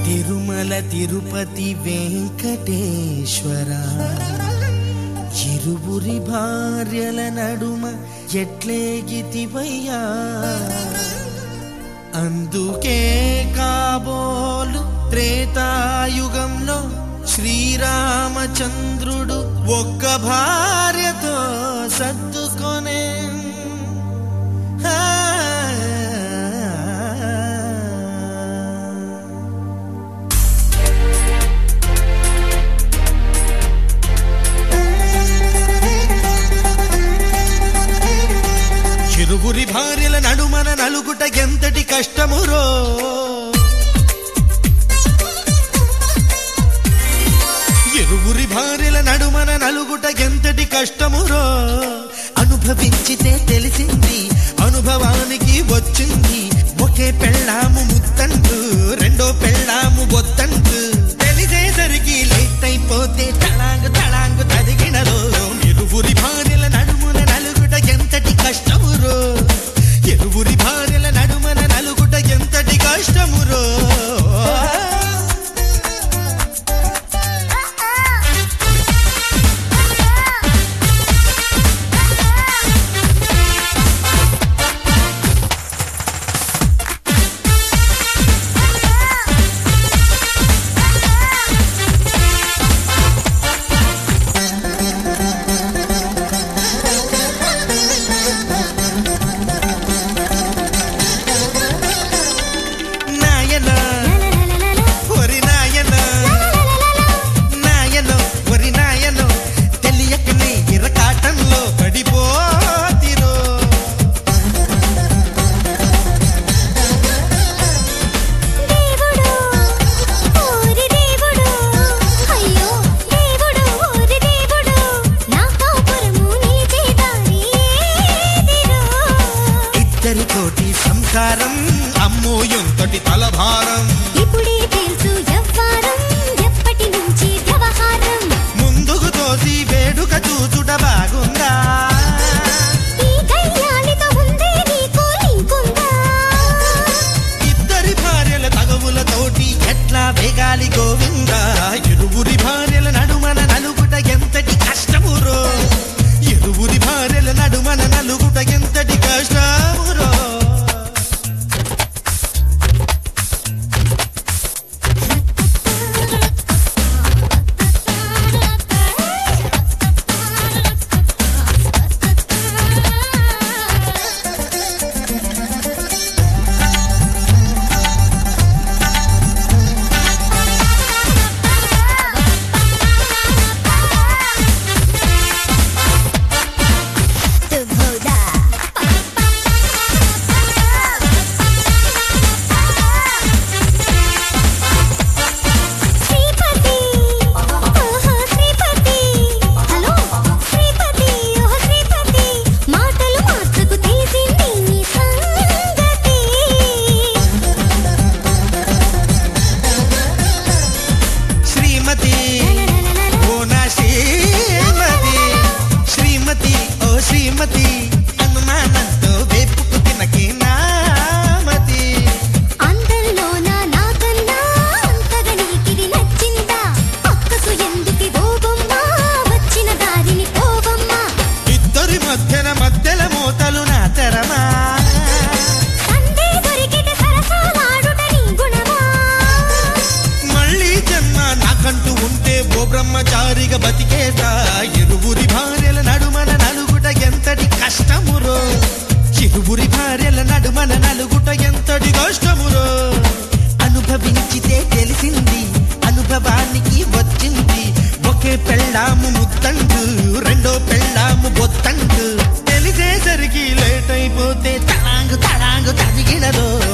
తిరుమల తిరుపతి వెంకటేశ్వర ఇరువురి భార్యల నడుమ ఎట్లేగితివయ్యా అందుకే కాబోలు త్రేతాయుగంలో శ్రీరామచంద్రుడు ఒక్క భార్యతో సర్దుకొనే ఆ చిరువురి భార్యల నడుమన నలుగుట ఎంతటి కష్టమురో ఇరువురి భార్యల నడుమన నలుగుట ఎంతటి కష్టమురో అనుభవించితే తెలిసింది అనుభవానికి వచ్చింది ఒకే పెళ్ళాము ముత్తంటు రెండో పెళ్ళాము బొత్తంటు తెలిసేసరికి లేట్ అయిపోతే తళాంగు తళాంగు తదిగినలో ఇరువురి భార్యల నడుమున నలుగుట ఎంతటి కష్టమురో ఇరువురి భార్యల నడుమన నలుగుట ఎంతటి కష్టమురో నాయన ఒరి నాయన నాయన ఒరి నాయన తెలియకనే ఇరకాటంలో పడిపోతిరో దేవుడు ఓరి దేవుడు అయ్యో దేవుడు ఓరి దేవుడు నా కాపురము నిలిచేదారి ఏదిరో ఇద్దరి కోటి సంసారం అమ్మో ఎంతటి తలభారం ఇప్పుడే తెలుసు ఎవ్వారం ఎప్పటి నుంచి వ్యవహారం ముందుకు తోసి వేడుక చూచుట బాగుందా ఈ కళ్యాణితో ఉందే నీకు లింకుందా ఇద్దరి భార్యల తగవులతోటి ఎట్లా వేగాలి గోవిందా ఇరువురి భార్యల నడుమన నలుగుట ఎంతటి కష్టమురో ఇరువురి భార్యల నడుమన నలుగుట ఎంతటి కష్టమురో శుభోదా శ్రీపతి ఓహో శ్రీపతి హలో శ్రీపతి ఓహో శ్రీపతి మాటలు మార్చకు తెలిసింది నీ సంగతి శ్రీమతి ఓ నా శ్రీమతి శ్రీమతి ఓ శ్రీమతి అనుమానంతో వేపుకు తినకి నామతి అందరిలోన నాకన్నా అంతగా నీకిది నచ్చిందా పక్కకు ఎందుకి బోబమ్మ వచ్చిన దారిని పోవమ్మా ఇద్దరి మధ్యన మధ్యల మూతలు నా తెరమా సందే దొరికితే సరసాలాడుట నీ గుణమా మళ్ళీ జన్మ నాకంటూ ఉంటే ఓ బ్రహ్మచారిగా బతికేదా ఇరువురి భార్యల నడుమన నలుగుట ఎంతటి కష్టమురో ఇరువురి భార్యల నడుమన నలుగుట ఎంతటి కష్టమురో అనుభవించితే తెలిసింది అనుభవానికి వచ్చింది ఒకే పెళ్ళాము ముత్తండు రెండో పెళ్ళాము బొత్తండు తెలిసేసరికి లేట్ అయిపోతే తలాంగు తలాంగు తదిగినదో